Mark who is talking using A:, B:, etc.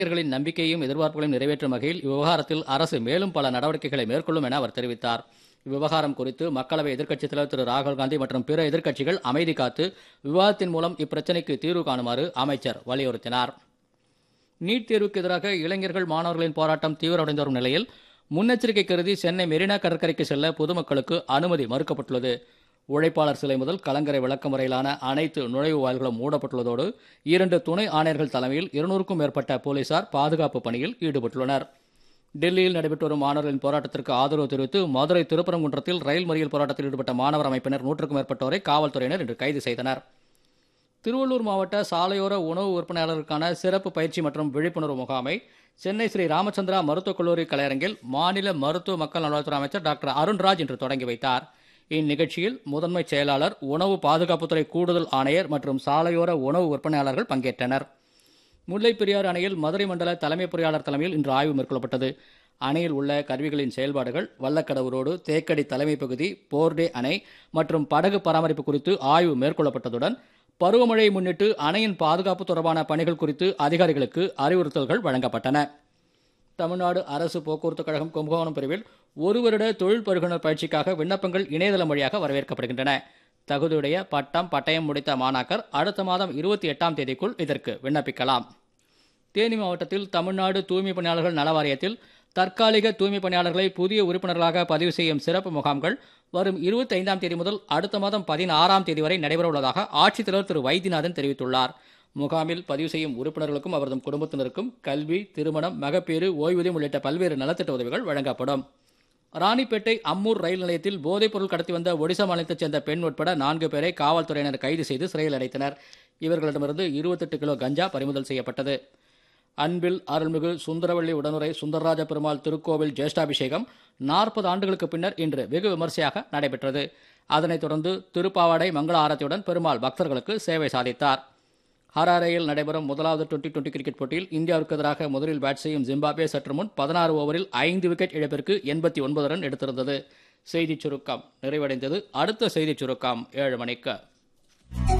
A: இளைஞர்களின் நம்பிக்கையும் எதிர்பார்ப்புகளையும் நிறைவேற்றும் வகையில் இவ்விவகாரத்தில் அரசு மேலும் பல நடவடிக்கைகளை மேற்கொள்ளும் என அவர் தெரிவித்தார் இவ்விவகாரம் குறித்து மக்களவை எதிர்க்கட்சித் தலைவர் திரு ராகுல் காந்தி மற்றும் பிற எதிர்க்கட்சிகள் அமைதி காத்து விவாதத்தின் மூலம் இப்பிரச்சினைக்கு தீர்வு காணுமாறு அமைச்சர் வலியுறுத்தினார் நீட் தேர்வுக்கு எதிராக இளைஞர்கள் மாணவர்களின் போராட்டம் தீவிரமடைந்து வரும் நிலையில் முன்னெச்சரிக்கை கருதி சென்னை மெரினா கடற்கரைக்கு செல்ல பொதுமக்களுக்கு அனுமதி மறுக்கப்பட்டுள்ளது உழைப்பாளர் சிலை முதல் கலங்கரை விளக்கம் வரையிலான அனைத்து நுழைவு வாயில்களும் மூடப்பட்டுள்ளதோடு இரண்டு துணை ஆணையர்கள் தலைமையில் இருநூறுக்கும் மேற்பட்ட போலீசார் பாதுகாப்பு பணியில் ஈடுபட்டுள்ளனர் டெல்லியில் நடைபெற்று வரும் மாணவர்களின் போராட்டத்திற்கு ஆதரவு தெரிவித்து மதுரை திருப்பரங்குன்றத்தில் ரயில் மறியல் போராட்டத்தில் ஈடுபட்ட மாணவர் அமைப்பினர் நூற்றுக்கும் மேற்பட்டோரை காவல்துறையினர் இன்று கைது செய்தனர் திருவள்ளூர் மாவட்ட சாலையோர உணவு விற்பனையாளருக்கான சிறப்பு பயிற்சி மற்றும் விழிப்புணர்வு முகாமை சென்னை ஸ்ரீ ராமச்சந்திரா மருத்துவக் கல்லூரி கலையரங்கில் மாநில மருத்துவ மக்கள் நல்வாழ்வுத்துறை அமைச்சர் டாக்டர் அருண்ராஜ் இன்று தொடங்கி வைத்தார் இந்நிகழ்ச்சியில் முதன்மை செயலாளர் உணவு பாதுகாப்புத்துறை கூடுதல் ஆணையர் மற்றும் சாலையோர உணவு விற்பனையாளர்கள் பங்கேற்றனர் முல்லைப் பெரியாறு அணையில் மதுரை மண்டல தலைமை பொறியாளர் தலைமையில் இன்று ஆய்வு மேற்கொள்ளப்பட்டது அணையில் உள்ள கருவிகளின் செயல்பாடுகள் வல்லக்கடவு ரோடு தேக்கடி தலைமை பகுதி போர்டே அணை மற்றும் படகு பராமரிப்பு குறித்து ஆய்வு மேற்கொள்ளப்பட்டதுடன் பருவமழையை முன்னிட்டு அணையின் பாதுகாப்பு தொடர்பான பணிகள் குறித்து அதிகாரிகளுக்கு அறிவுறுத்தல்கள் வழங்கப்பட்டன தமிழ்நாடு அரசு போக்குவரத்து கழகம் கும்பகோணம் பிரிவில் ஒரு வருட தொழில் பருகுனர் பயிற்சிக்காக விண்ணப்பங்கள் இணையதளம் வழியாக வரவேற்கப்படுகின்றன தகுதியுடைய பட்டம் பட்டயம் முடித்த மாணாக்கர் அடுத்த மாதம் இருபத்தி எட்டாம் தேதிக்குள் இதற்கு விண்ணப்பிக்கலாம் தேனி மாவட்டத்தில் தமிழ்நாடு தூய்மை பணியாளர்கள் நல வாரியத்தில் தற்காலிக தூய்மை பணியாளர்களை புதிய உறுப்பினர்களாக பதிவு செய்யும் சிறப்பு முகாம்கள் வரும் இருபத்தி ஐந்தாம் தேதி முதல் அடுத்த மாதம் பதினாறாம் தேதி வரை நடைபெற உள்ளதாக ஆட்சித்தலைவர் திரு வைத்தியநாதன் தெரிவித்துள்ளார் முகாமில் பதிவு செய்யும் உறுப்பினர்களுக்கும் அவரது குடும்பத்தினருக்கும் கல்வி திருமணம் மகப்பேறு ஓய்வூதியம் உள்ளிட்ட பல்வேறு நலத்திட்ட உதவிகள் வழங்கப்படும் ராணிப்பேட்டை அம்மூர் ரயில் நிலையத்தில் போதைப்பொருள் கடத்தி வந்த ஒடிசா மாநிலத்தைச் சேர்ந்த பெண் உட்பட நான்கு பேரை காவல்துறையினர் கைது செய்து சிறையில் அடைத்தனர் இவர்களிடமிருந்து இருபத்தெட்டு கிலோ கஞ்சா பறிமுதல் செய்யப்பட்டது அன்பில் அருள்மிகு சுந்தரவள்ளி உடனுரை சுந்தரராஜ பெருமாள் திருக்கோவில் ஜேஷ்டாபிஷேகம் நாற்பது ஆண்டுகளுக்கு பின்னர் இன்று வெகு விமர்சையாக நடைபெற்றது அதனைத் தொடர்ந்து திருப்பாவாடை மங்கள ஆரத்தியுடன் பெருமாள் பக்தர்களுக்கு சேவை சாதித்தார் ஹராரேயில் நடைபெறும் முதலாவது டுவெண்டி டுவெண்டி கிரிக்கெட் போட்டியில் இந்தியாவிற்கு எதிராக முதலில் பேட் செய்யும் ஜிம்பாப்வே சற்று முன் பதினாறு ஓவரில் ஐந்து விக்கெட் இழப்பிற்கு எண்பத்தி ஒன்பது ரன் எடுத்திருந்தது செய்திச் சுருக்கம் நிறைவடைந்தது அடுத்த செய்திச் சுருக்கம் ஏழு மணிக்கு